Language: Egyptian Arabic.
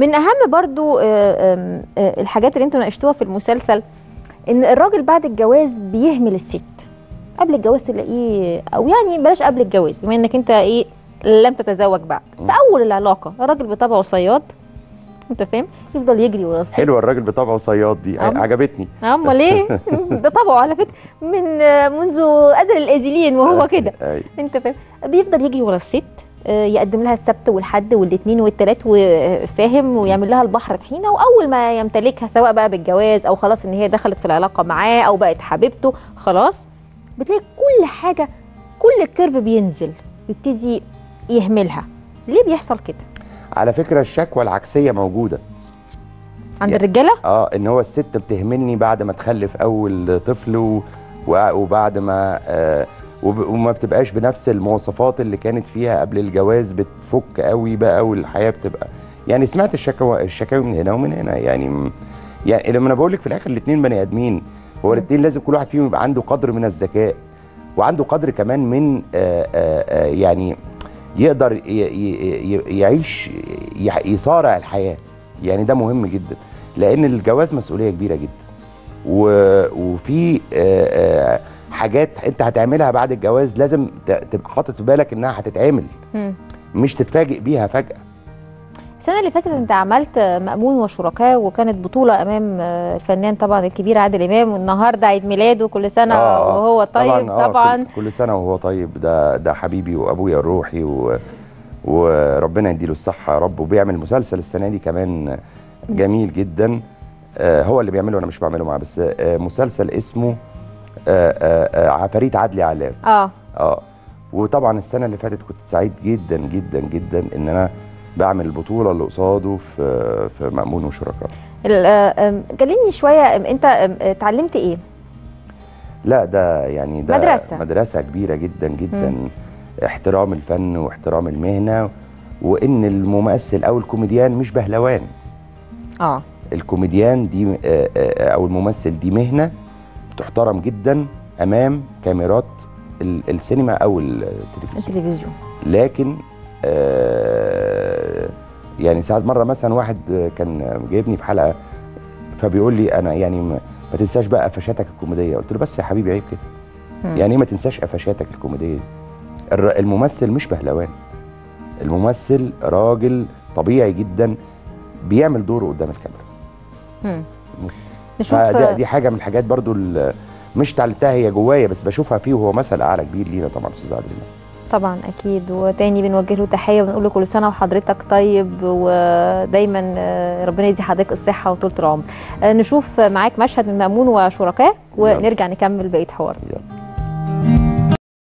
من اهم برضو آه، آم، آه، الحاجات اللي انتوا ناقشتوها في المسلسل ان الراجل بعد الجواز بيهمل الست قبل الجواز تلاقيه او يعني بلاش قبل الجواز بما انك انت ايه لم تتزوج بعد في اول العلاقه الراجل بطبعه صياد انت فاهم يفضل يجري ورا الست حلوه الراجل بطبعه صياد دي أم. عجبتني امال ايه ده طبعه على فكره من آه، منذ ازل الازلين وهو كده أي. انت فاهم بيفضل يجري ورا الست آه، يقدم لها السبت والحد والاثنين والثلاث وفاهم ويعمل لها البحر طحينه واول ما يمتلكها سواء بقى بالجواز او خلاص ان هي دخلت في العلاقه معاه او بقت حبيبته خلاص بتلاقي كل حاجه كل الكيرف بينزل يبتدي يهملها ليه بيحصل كده على فكره الشكوى العكسيه موجوده عند يا- الرجاله اه ان هو الست بتهملني بعد ما تخلف اول طفل و... و- وبعد ما آه وب... وما بتبقاش بنفس المواصفات اللي كانت فيها قبل الجواز بتفك قوي بقى والحياه بتبقى يعني سمعت الشكوى الشكاوي من هنا ومن هنا يعني م- يعني لما انا بقول لك في الاخر الاثنين بني ادمين هو الاثنين لازم كل واحد فيهم يبقى عنده قدر من الذكاء وعنده قدر كمان من آه آه آه يعني يقدر ي... ي... ي... يعيش ي... يصارع الحياه يعني ده مهم جدا لان الجواز مسؤوليه كبيره جدا و... وفي آه، آه، حاجات انت هتعملها بعد الجواز لازم ت- تبقى حاطط في بالك انها هتتعمل مم. مش تتفاجئ بيها فجاه السنة اللي فاتت انت عملت مأمون وشركاء وكانت بطولة أمام آه، الفنان طبعا الكبير عادل إمام والنهاردة عيد ميلاده كل سنة آه، وهو طيب آه، طبعا كل, كل سنه وهو طيب ده ده حبيبي وابويا الروحي و... وربنا يديله الصحه يا رب وبيعمل مسلسل السنه دي كمان جميل جدا آه، هو اللي بيعمله انا مش بعمله معاه بس آه، مسلسل اسمه آه، آه، آه، عفاريت عدلي علام اه اه وطبعا السنه اللي فاتت كنت سعيد جدا جدا جدا ان انا بعمل البطوله اللي قصاده في في مأمون وشركاء ال- آه، آم، كلمني شوية آم، انت آم، آه، اتعلمت ايه؟ لا ده يعني ده مدرسة. مدرسه كبيره جدا جدا احترام الفن واحترام المهنه وان الممثل او الكوميديان مش بهلوان اه الكوميديان دي آه، آه، او الممثل دي مهنه تحترم جدا امام كاميرات ال- السينما او التلفزيون التلفزيون لكن آه يعني ساعات مره مثلا واحد كان جايبني في حلقه فبيقول لي انا يعني ما, ما تنساش بقى قفشاتك الكوميديه قلت له بس يا حبيبي عيب كده مم. يعني ايه ما تنساش قفشاتك الكوميديه الر- الممثل مش بهلوان الممثل راجل طبيعي جدا بيعمل دوره قدام الكاميرا مم. نشوف فده دي حاجه من الحاجات برضو ال- مش اتعلمتها هي جوايا بس بشوفها فيه وهو مثل اعلى كبير لينا طبعا استاذ عادل إمام. طبعا اكيد وتاني بنوجه له تحيه ونقول له كل سنه وحضرتك طيب ودايما آه، ربنا يدي حضرتك الصحه وطولة العمر آه، نشوف معاك مشهد من مأمون وشركاء ونرجع نكمل بقيه حوارنا يلا